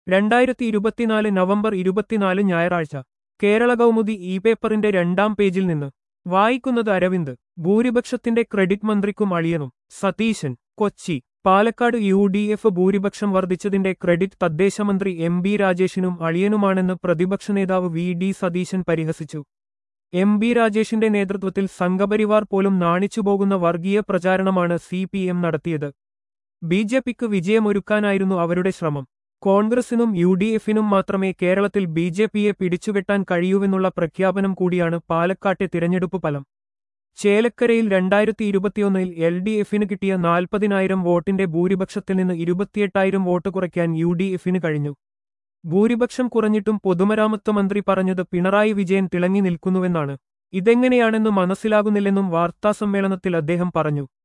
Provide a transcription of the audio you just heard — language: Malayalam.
രണ്ടായിരത്തി ഇരുപത്തിനാല് നവംബർ ഇരുപത്തിനാല് ഞായറാഴ്ച കേരള കൗമുദി ഇ പേപ്പറിന്റെ രണ്ടാം പേജിൽ നിന്ന് വായിക്കുന്നത് അരവിന്ദ് ഭൂരിപക്ഷത്തിന്റെ ക്രെഡിറ്റ് മന്ത്രിക്കും അളിയനും Satheesan Kochi Palakkad U D F ഭൂരിപക്ഷം വർദ്ധിച്ചതിന്റെ ക്രെഡിറ്റ് തദ്ദേശമന്ത്രി എം ബി രാജേഷിനും അളിയനുമാണെന്ന് പ്രതിപക്ഷ നേതാവ് വി ഡി സതീശൻ പരിഹസിച്ചു എം ബി രാജേഷിന്റെ നേതൃത്വത്തിൽ സംഘപരിവാർ പോലും നാണിച്ചുപോകുന്ന വർഗീയ പ്രചാരണമാണ് സി പി എം നടത്തിയത് ബി ജെ പിക്ക് വിജയമൊരുക്കാനായിരുന്നു അവരുടെ ശ്രമം കോൺഗ്രസിനും യു ഡി എഫിനും മാത്രമേ കേരളത്തിൽ ബി ജെ പിയെ പിടിച്ചുകെട്ടാൻ കഴിയൂവെന്നുള്ള പ്രഖ്യാപനം കൂടിയാണ് പാലക്കാട്ടെ തിരഞ്ഞെടുപ്പ് ഫലം ചേലക്കരയിൽ രണ്ടായിരത്തി ഇരുപത്തിയൊന്നിൽ എൽ ഡി എഫിന് കിട്ടിയ നാൽപ്പതിനായിരം വോട്ടിന്റെ ഭൂരിപക്ഷത്തിൽ നിന്ന് ഇരുപത്തിയെട്ടായിരം വോട്ട് കുറയ്ക്കാൻ യു ഡി എഫിന് കഴിഞ്ഞു ഭൂരിപക്ഷം കുറഞ്ഞിട്ടും പൊതുമരാമത്ത് മന്ത്രി പറഞ്ഞത് പിണറായി വിജയൻ തിളങ്ങി നിൽക്കുന്നുവെന്നാണ് ഇതെങ്ങനെയാണെന്ന് മനസ്സിലാകുന്നില്ലെന്നും വാർത്താസമ്മേളനത്തിൽ അദ്ദേഹം പറഞ്ഞു